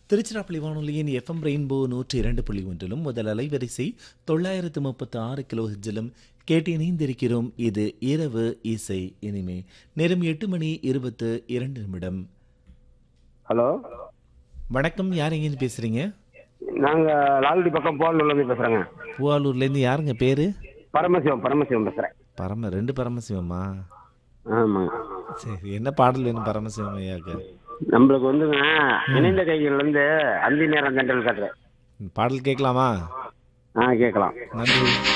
திருச்சிராப்பள்ளி வானொலியின் FM rainbow நூற்றி இரண்டு புள்ளி ஒன்றிலும் முதல் அலைவரிசை தொள்ளாயிரத்து முப்பத்து ஆறு கிலோ ஹெஜ்ஜிலும் கேட்டு இணைந்திருக்கிறோம் இது இரவு இசை இனிமே நேரம் எட்டு மணி இருபத்து இரண்டு நிமிடம் ஹலோ வணக்கம் யார் எங்கேருந்து பேசுறீங்க நாங்க லால்குடி பக்கம் போலூர்லேருந்து பேசுறேங்க பூவாலூர்லேருந்து யாருங்க பேரு பரமசிவம் பரமசிவம் பேசுறேன் பரம ரெண்டு பரமசிவமா ஆமாங்க சரி என்ன பாடல் வேணும் பரமசிவம் ஐயாக்கு நம்மளுக்கு வந்துங்க இணைந்த கைகள்ல இருந்து அந்தி நேரம் தண்டல் கட்டுறேன் பாடல் கேட்கலாமா ஆ கேட்கலாம் நன்றி